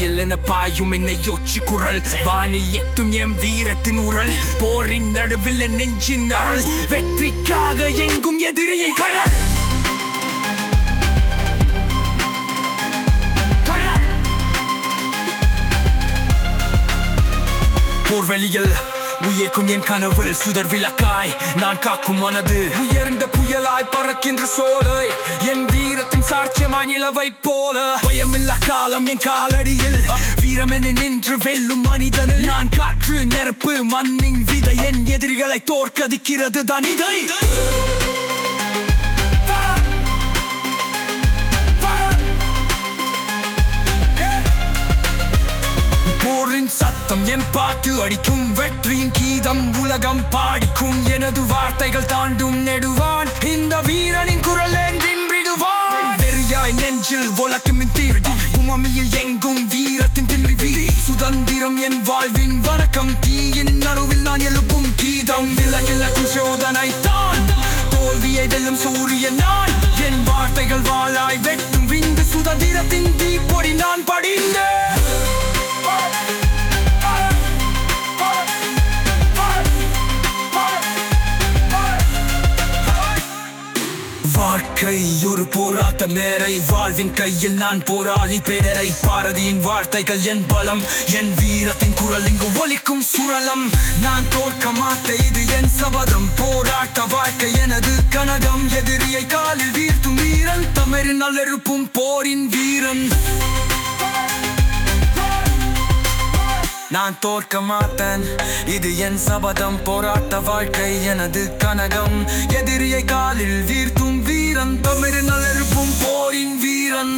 புயல் என பாயும் என்னை ஒச்சி குரல் வானில் எத்தும் எம் வீரத்தின் உரல் போரின் நடுவில் என் நெஞ்சின் அருள் வெற்றிக்காக எங்கும் எதிரியை கடல் கடல் போர்வெளியில் உயிர்க்கும் என் கனவு சுடர் விளக்காய் நான் காக்கும் மனது உயர்ந்த புயலாய் பறக்கின்ற சோலை என் வீரத்தின் சாட்சியமாய் நிலவை போல பயமில்லா காலம் என் காலடியில் வீரமென நின்று வெல்லும் மனிதனில் நான் காற்று நெருப்பு மண்ணின் விதை என் எதிரிகளை தோற்கடிக்கிறது தான் இதை போரின் சத்தம் என் பாட்டு அடிக்கும் வெற்றியின் கீதம் உலகம் பாடிக்கும் எனது வார்த்தைகள் தாண்டும் நெடுவான் இந்த வீரனின் குரல் என்றின் விடுவான் வெறியாய் நெஞ்சில் ஒலக்கும் தீர்டி உமமியில் எங்கும் வீரத்தின் தில்வி சுதந்திரம் என் வாழ்வின் வணக்கம் தீயின் நடுவில் நான் எழுப்பும் கீதம் விலகிலக்கும் சோதனை தான் தோல்வியை வெல்லும் சூரியன் நான் என் வார்த்தைகள் வாளாய் வெட்டும் விந்து சுதந்திரத்தின் தீப்பொடி நான் படிந்தேன் வாழ்க்கை ஒரு போராட்ட மேரை வாழ்வின் கையில் நான் போராளி பேரரை பாரதியின் வார்த்தைகள் என் பலம் என் வீரத்தின் குரல் இங்கு ஒலிக்கும் சுரலம் நான் தோற்க மாட்டேன் இது என் சபதம் போராட்ட வாழ்க்கை எனது கனகம் எதிரியை காலில் வீழ்த்தும் வீரன் தமிழ் நல்லெருப்பும் போரின் வீரன் நான் தோற்க மாட்டேன் இது என் சபதம் போராட்ட வாழ்க்கை எனது கனகம் எதிரியை காலில் வீர்த்தும் வீரன் தமிழ் நலருப்பும் போரின் வீரன்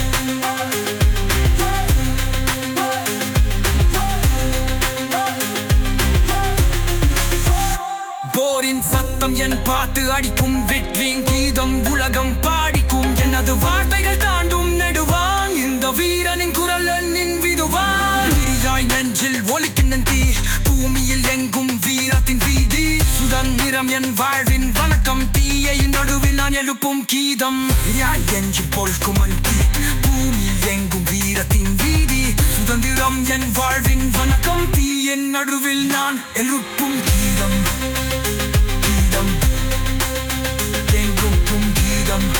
போரின் சத்தம் என் பாட்டு அடிக்கும் வெற்றியின் கீதம் உலகம் பாடிக்கும் எனது வார்த்தைகள் தாண்டும் நெடுவான் இந்த வீரனின் குரல் எண்ணின் விடுவான் விரியாய் நெஞ்சில் ஒலிக்கின்ற தீ பூமியில் எங்கும் வீரத்தின் வீதி சுதந்திரம் என் வாழ்வின் வணக்கம் தீயை நடுவில் நான் எழுப்பும் கீதம் யாய் என்று பொழ்க்கும் தீ பூமியில் எங்கும் வீரத்தின் வீதி சுதந்திரம் என் வாழ்வின் வணக்கம் தீயின் நடுவில் நான் எழுப்பும் கீதம் கீதம் எங்கும் கீதம்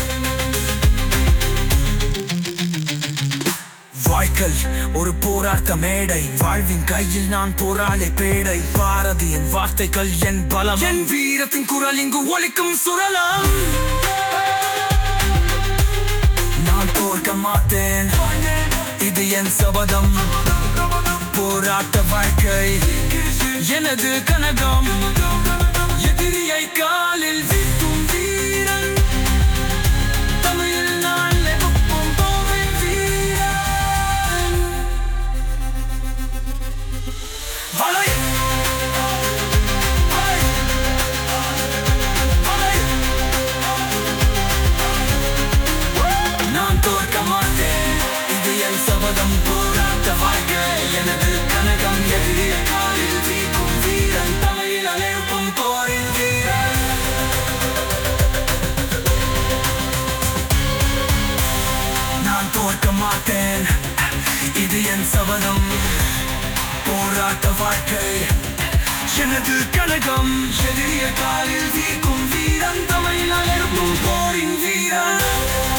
வாழ்க்கை ஒரு போராட்ட மேடை வாழ்வின் கையில் நான் போராளி பேடை பாரதியின் வார்த்தைகள் என் பலம் என் வீரத்தின் குரல் இங்கு ஒலிக்கும் சுரலம் நான் தோற்க மாட்டேன் இது என் சபதம் போராட்ட வாழ்க்கை எனது கனகம் எதிரியை காலில் வீட்டும் வீரன் தமிழில் நான் எழுப்பும் போரின் வீரன் வலை வலை வலை நான் தோற்க மாட்டேன் இது என் சபதம் போராட்ட வாழ்க்கை எனது கனகம் எதிரிய காலில் வீக்கும் வீரன் தமிழில் அழைப்பும் போரின் வீரன் நான் தோற்க மாட்டேன் இது என் சபதம் போராட்ட வாழ்க்கை எனது கனகம் எதிரிய காலில் வீக்கும் வீரன் தமிழில் அழைப்பும் போரின் வீரன்